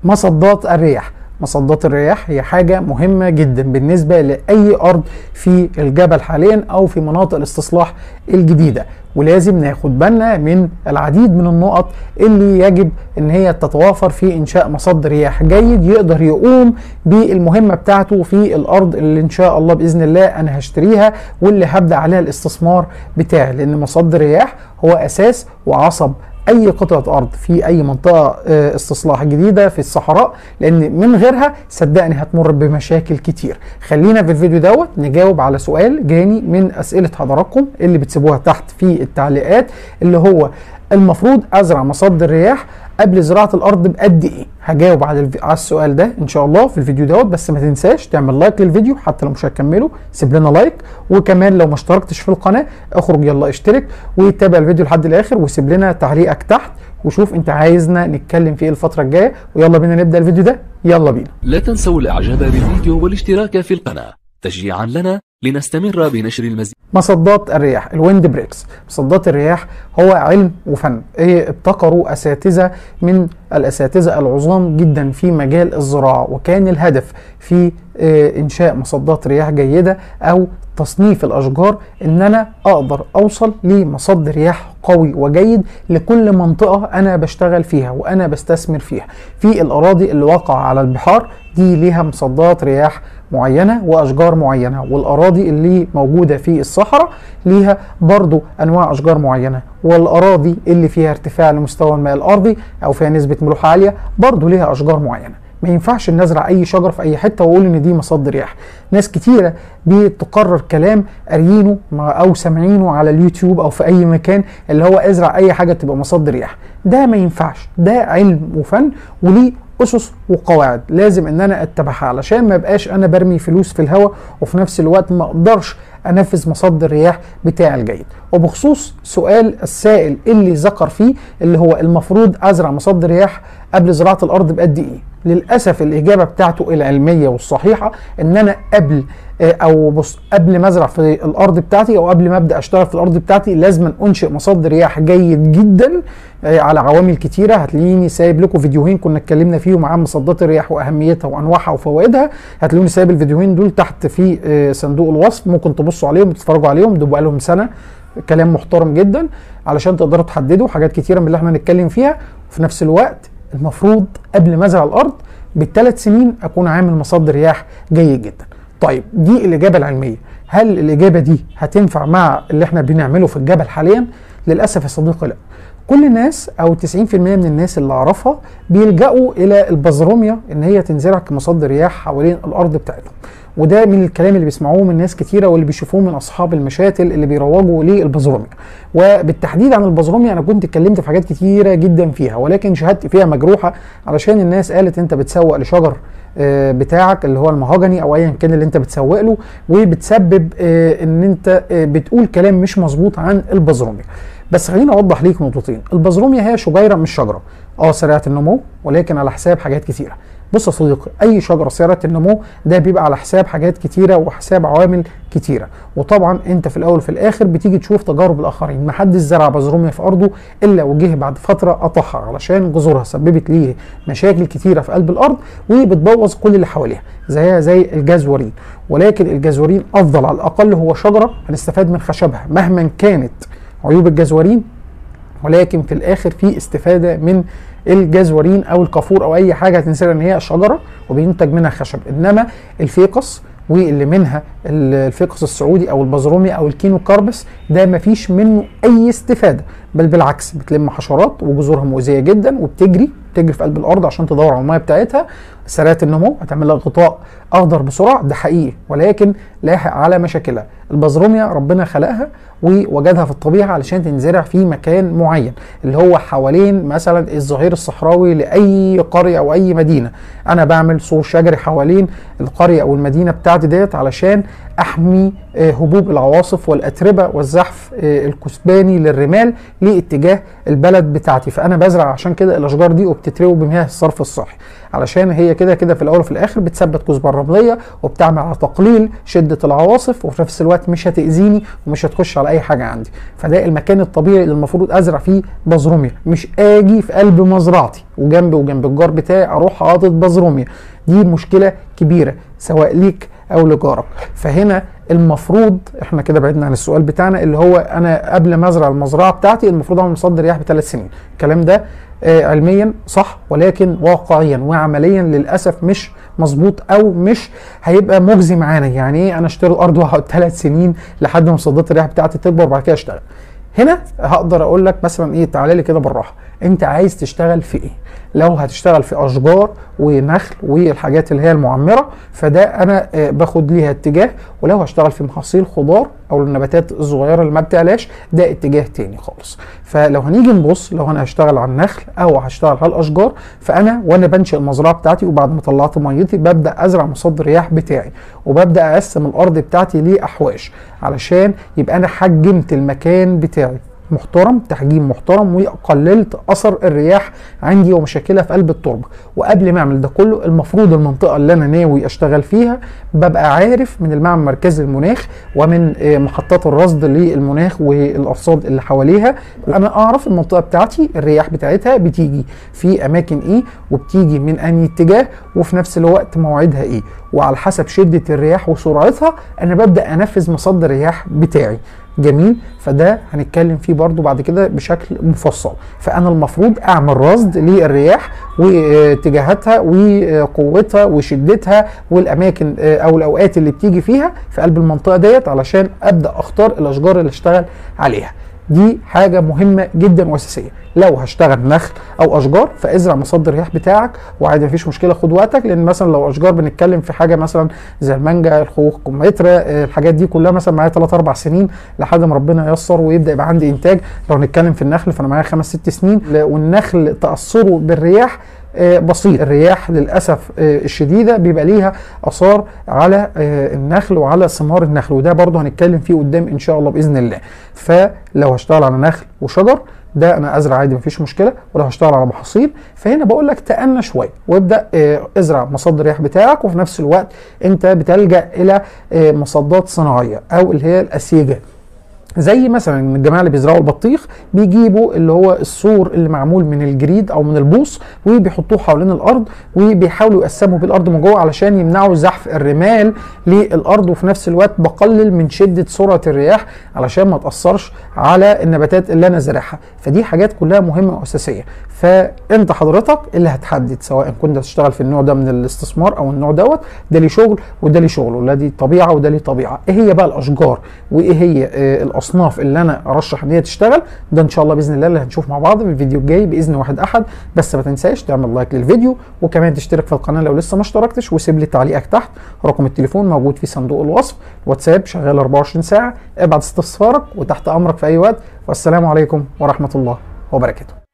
مصدات الرياح مصدات الرياح هي حاجة مهمة جدا بالنسبة لأي أرض في الجبل حاليا أو في مناطق الاستصلاح الجديدة ولازم ناخد بالنا من العديد من النقط اللي يجب ان هي تتوافر في انشاء مصد رياح جيد يقدر يقوم بالمهمة بتاعته في الارض اللي ان شاء الله باذن الله انا هشتريها واللي هبدأ عليها الاستثمار بتاعي لان مصد الرياح هو اساس وعصب اي قطعه ارض في اي منطقه آه، استصلاح جديده في الصحراء لان من غيرها صدقني هتمر بمشاكل كتير خلينا في الفيديو دوت نجاوب على سؤال جاني من اسئله حضراتكم اللي بتسيبوها تحت في التعليقات اللي هو المفروض ازرع مصد الرياح قبل زراعه الارض بقد ايه هجاوب على الف... على السؤال ده ان شاء الله في الفيديو دوت بس ما تنساش تعمل لايك للفيديو حتى لو مش هتكمله سيب لنا لايك وكمان لو ما اشتركتش في القناه اخرج يلا اشترك وتابع الفيديو لحد الاخر وسيب لنا تعليقك تحت وشوف انت عايزنا نتكلم في ايه الفتره الجايه ويلا بينا نبدا الفيديو ده يلا بينا لا تنسوا الاعجاب بالفيديو والاشتراك في القناة تشجيعا لنا لنستمر بنشر المزيد مصدات الرياح الويند بريكس مصدات الرياح هو علم وفن ايه ابتكروا اساتذه من الاساتذه العظام جدا في مجال الزراعه وكان الهدف في اه انشاء مصدات رياح جيده او تصنيف الاشجار ان انا اقدر اوصل لمصد رياح قوي وجيد لكل منطقه انا بشتغل فيها وانا بستثمر فيها في الاراضي اللي واقعه على البحار دي ليها مصدات رياح معينه واشجار معينه والاراضي اللي موجوده في الصحراء ليها برضو انواع اشجار معينه والاراضي اللي فيها ارتفاع لمستوى الماء الارضي او فيها نسبه ملوحه عاليه برضو ليها اشجار معينه ما ينفعش ان ازرع اي شجره في اي حته واقول ان دي مصد رياح ناس كتيره بتقرر كلام قاريينه او سامعينه على اليوتيوب او في اي مكان اللي هو ازرع اي حاجه تبقى مصد رياح ده ما ينفعش ده علم وفن وليه اسس وقواعد لازم ان انا اتبعها علشان ما يبقاش انا برمي فلوس في الهواء وفي نفس الوقت ما اقدرش انفذ مصد الرياح بتاعي الجيد وبخصوص سؤال السائل اللي ذكر فيه اللي هو المفروض ازرع مصد رياح قبل زراعه الارض بقد ايه للاسف الاجابه بتاعته العلميه والصحيحه ان انا قبل او بص قبل ما ازرع في الارض بتاعتي او قبل ما ابدا اشتغل في الارض بتاعتي لازم انشئ مصد رياح جيد جدا على عوامل كتيره هتلاقيني سايب لكم فيديوهين كنا اتكلمنا فيهم عن مصدات الرياح واهميتها وانواعها وفوائدها هتلاقوني سايب الفيديوهين دول تحت في صندوق الوصف ممكن تبصوا عليهم وتتفرجوا عليهم دول بقالهم سنه كلام محترم جدا علشان تقدروا تحددوا حاجات كتيره من اللي احنا هنتكلم فيها وفي نفس الوقت المفروض قبل ما ازرع الارض بالثلاث سنين اكون عامل مصد رياح جيد جدا طيب دي الاجابه العلميه هل الاجابه دي هتنفع مع اللي احنا بنعمله في الجبل حاليا للاسف يا صديقي لا كل الناس او 90% من الناس اللي اعرفها بيلجأوا الى البزروميا ان هي تنزرع كمصد رياح حوالين الارض بتاعتهم وده من الكلام اللي بيسمعوه من ناس كتيره واللي بيشوفوه من اصحاب المشاتل اللي بيروجوا للبزروميا وبالتحديد عن البزروميا انا كنت اتكلمت في حاجات كتيره جدا فيها ولكن شهادتي فيها مجروحه علشان الناس قالت انت بتسوق لشجر بتاعك اللي هو المهاجني او ايا كان اللي انت بتسوق له وبتسبب ان انت بتقول كلام مش مظبوط عن البزروميا بس خليني اوضح ليك نقطتين البزروميا هي شجيره مش شجره اه سريعه النمو ولكن على حساب حاجات كتيره بص يا صديقي اي شجره سريعه النمو ده بيبقى على حساب حاجات كتيره وحساب عوامل كتيره وطبعا انت في الاول وفي الاخر بتيجي تشوف تجارب الاخرين محدش زرع بزروميا في ارضه الا وجه بعد فتره قطعها علشان جذورها سببت ليه مشاكل كتيره في قلب الارض وبتبوظ كل اللي حواليها زيها زي الجزورين ولكن الجزورين افضل على الاقل هو شجره هنستفاد من خشبها مهما كانت عيوب الجزورين ولكن في الاخر في استفاده من الجزورين او الكافور او اي حاجه هتنسى ان هي شجره وبينتج منها خشب انما الفيقس واللي منها الفيقس السعودي او البزرومي او الكينو كاربس ده مفيش منه اي استفاده بل بالعكس بتلم حشرات وجذورها مؤذيه جدا وبتجري بتجري في قلب الارض عشان تدور على الميه بتاعتها سريعه النمو هتعمل لها غطاء اخضر بسرعه ده حقيقي ولكن لاحق على مشاكلها البزروميا ربنا خلقها ووجدها في الطبيعه علشان تنزرع في مكان معين اللي هو حوالين مثلا الظهير الصحراوي لاي قريه او اي مدينه انا بعمل سور شجري حوالين القريه او المدينه بتاعتي ديت علشان احمي هبوب العواصف والاتربه والزحف الكثباني للرمال لاتجاه البلد بتاعتي فانا بزرع عشان كده الاشجار دي وبتتروي بمياه الصرف الصحي علشان هي كده كده في الاول وفي الاخر بتثبت كثبه الرمليه وبتعمل على تقليل شده العواصف وفي نفس الوقت مش هتاذيني ومش هتخش على اي حاجه عندي فده المكان الطبيعي اللي المفروض ازرع فيه بزروميا مش اجي في قلب مزرعتي وجنبي وجنب الجار بتاعي اروح حاطط بزروميا دي مشكله كبيره سواء ليك او لجارك فهنا المفروض احنا كده بعدنا عن السؤال بتاعنا اللي هو انا قبل ما ازرع المزرعه بتاعتي المفروض اعمل مصد رياح بثلاث سنين الكلام ده آه علميا صح ولكن واقعيا وعمليا للاسف مش مظبوط او مش هيبقى مجزي معانا يعني ايه انا اشتري الارض واقعد ثلاث سنين لحد ما مصدات الرياح بتاعتي تكبر وبعد كده اشتغل هنا هقدر اقول لك مثلا ايه تعالى لي كده بالراحه انت عايز تشتغل في ايه لو هتشتغل في اشجار ونخل والحاجات اللي هي المعمره فده انا باخد ليها اتجاه ولو هشتغل في محاصيل خضار او النباتات الصغيره اللي ما بتعلاش ده اتجاه تاني خالص فلو هنيجي نبص لو انا هشتغل على النخل او هشتغل على الاشجار فانا وانا بنشئ المزرعه بتاعتي وبعد ما طلعت ميتي ببدا ازرع مصد الرياح بتاعي وببدا اقسم الارض بتاعتي لاحواش علشان يبقى انا حجمت المكان بتاعي محترم تحجيم محترم وقللت اثر الرياح عندي ومشاكلها في قلب التربه وقبل ما اعمل ده كله المفروض المنطقه اللي انا ناوي اشتغل فيها ببقى عارف من المعمل المركزي للمناخ ومن محطات الرصد للمناخ والارصاد اللي حواليها انا اعرف المنطقه بتاعتي الرياح بتاعتها بتيجي في اماكن ايه وبتيجي من انهي اتجاه وفي نفس الوقت موعدها ايه وعلى حسب شده الرياح وسرعتها انا ببدا انفذ مصدر الرياح بتاعي جميل فده هنتكلم فيه برضو بعد كده بشكل مفصل فانا المفروض اعمل رصد للرياح واتجاهاتها وقوتها وشدتها والاماكن او الاوقات اللي بتيجي فيها في قلب المنطقه ديت علشان ابدا اختار الاشجار اللي اشتغل عليها دي حاجه مهمه جدا واساسيه لو هشتغل نخل او اشجار فازرع مصدر الرياح بتاعك وعادي مفيش مشكله خد وقتك لان مثلا لو اشجار بنتكلم في حاجه مثلا زي المانجا الخوخ الكمثرى الحاجات دي كلها مثلا معايا 3 4 سنين لحد ما ربنا ييسر ويبدا يبقى عندي انتاج لو هنتكلم في النخل فانا معايا 5 6 سنين والنخل تاثره بالرياح بسيط الرياح للاسف الشديده بيبقى ليها اثار على النخل وعلى ثمار النخل وده برضه هنتكلم فيه قدام ان شاء الله باذن الله فلو هشتغل على نخل وشجر ده انا ازرع عادي مفيش مشكله ولو هشتغل على محاصيل فهنا بقول لك تأنى شويه وابدا ازرع مصدر الرياح بتاعك وفي نفس الوقت انت بتلجا الى مصدات صناعيه او اللي هي الاسيجه زي مثلا الجماعه اللي بيزرعوا البطيخ بيجيبوا اللي هو السور اللي معمول من الجريد او من البوص وبيحطوه حوالين الارض وبيحاولوا يقسموا بالارض من جوه علشان يمنعوا زحف الرمال للارض وفي نفس الوقت بقلل من شده سرعه الرياح علشان ما تاثرش على النباتات اللي انا زارعها فدي حاجات كلها مهمه واساسيه فانت حضرتك اللي هتحدد سواء كنت هتشتغل في النوع ده من الاستثمار او النوع دوت ده ليه شغل وده ليه شغل ولا دي طبيعه وده ليه طبيعه ايه هي بقى الاشجار وايه هي آه الاصناف اللي انا ارشح ان هي تشتغل ده ان شاء الله باذن الله اللي هنشوف مع بعض في الفيديو الجاي باذن واحد احد بس ما تنساش تعمل لايك للفيديو وكمان تشترك في القناه لو لسه ما اشتركتش وسيب لي تعليقك تحت رقم التليفون موجود في صندوق الوصف الواتساب شغال 24 ساعه ابعت استفسارك وتحت امرك في اي وقت والسلام عليكم ورحمه الله وبركاته